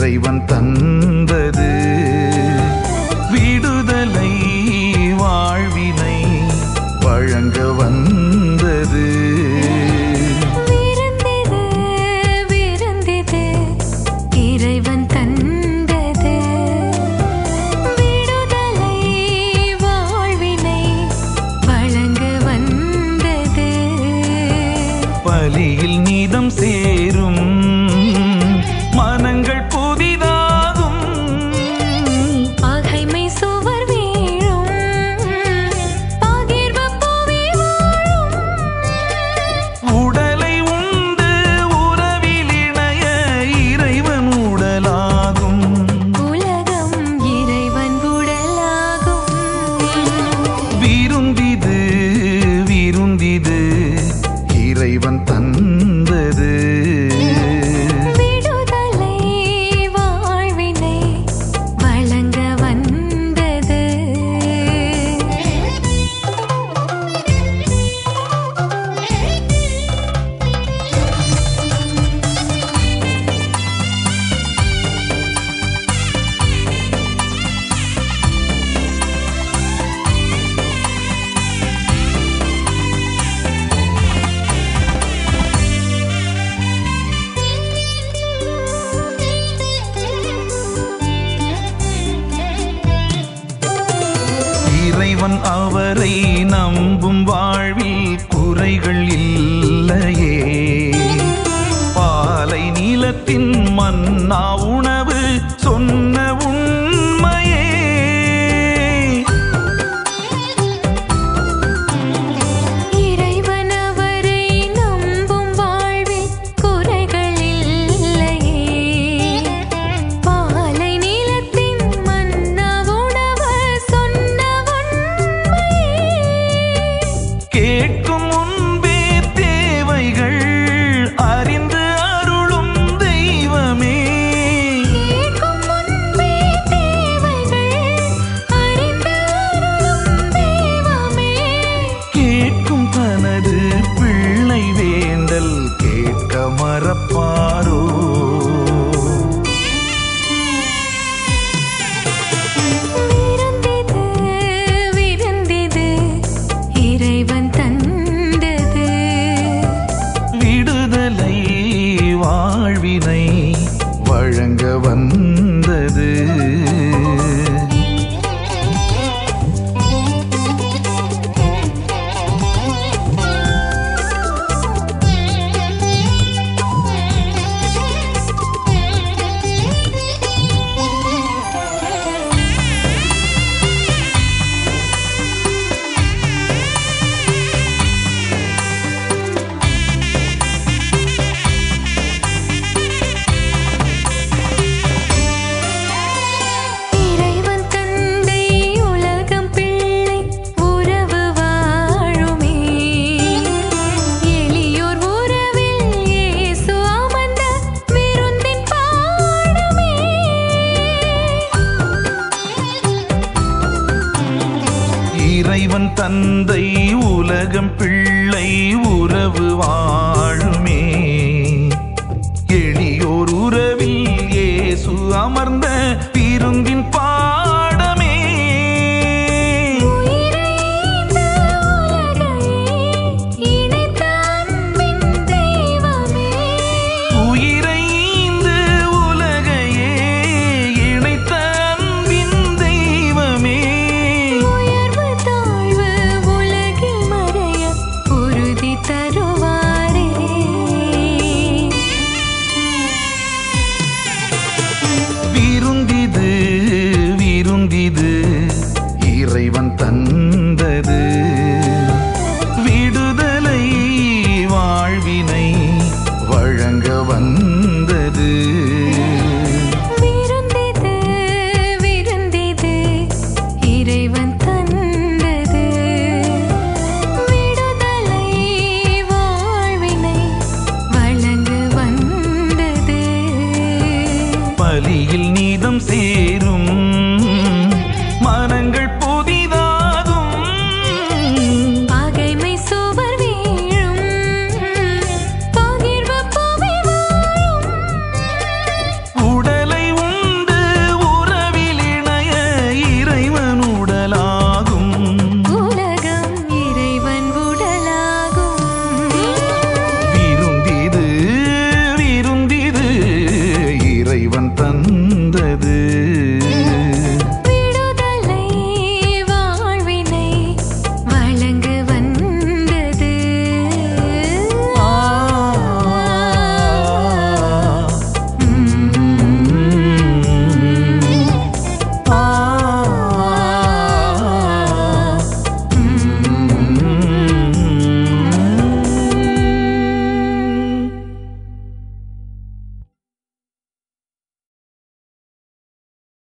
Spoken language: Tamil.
இறைவன் தந்தது விடுதலை வாழ்வினை வழங்க வந்தது விருந்திது விருந்திது இறைவன் தந்தது விடுதலை வாழ்வினை வழங்க வந்தது பலியில் நீதம் சேரும் மனங்கள் புதிதாகும் பகைமை சுவர் வீழும் பகிர்வு புவி வாழும் உடலை உண்டு உறவில் இணைய இறைவன் உடலாகும் உலகம் இறைவன் உடலாகும் விருந்திது விருந்திது இறைவன் தந்தது விடுதலை வாழ்வினை வழங்க வந்தது இறைவன் அவரை நம்பும் வாழ்வில் குறைகள் இல்லையே பாலை நீலத்தின் மன்னா உணவு சொன்ன உண்மையே இறைவன் அவரை நம்பும் வாழ்வில் குறைகள் இல்லையே பாலை நீலத்தின் மன்னா உணவு சொன்ன உண்மையே கேட்கும் முன்பே தேவைகள் அறிந்து அருளும் தெய்வமே கேட்கும் முன்பே தேவைகள் அறிந்து அருளும் தெய்வமே கேட்கும் தனது பிள்ளை வேண்டல் கேட்க மறப்பாரோ விருந்திது விருந்திது இறைவன் தந்தது விடுதலை வாழ்வினை வழங்க வந்தது இறைவன் தந்தை உலகம் பிள்ளை உறவு வாழுமே எளியோர் உறவில் இயேசு அமர்ந்த விருந்தின் பாடுமே இறைவன் தந்தை உலகம் பிள்ளை உறவு வா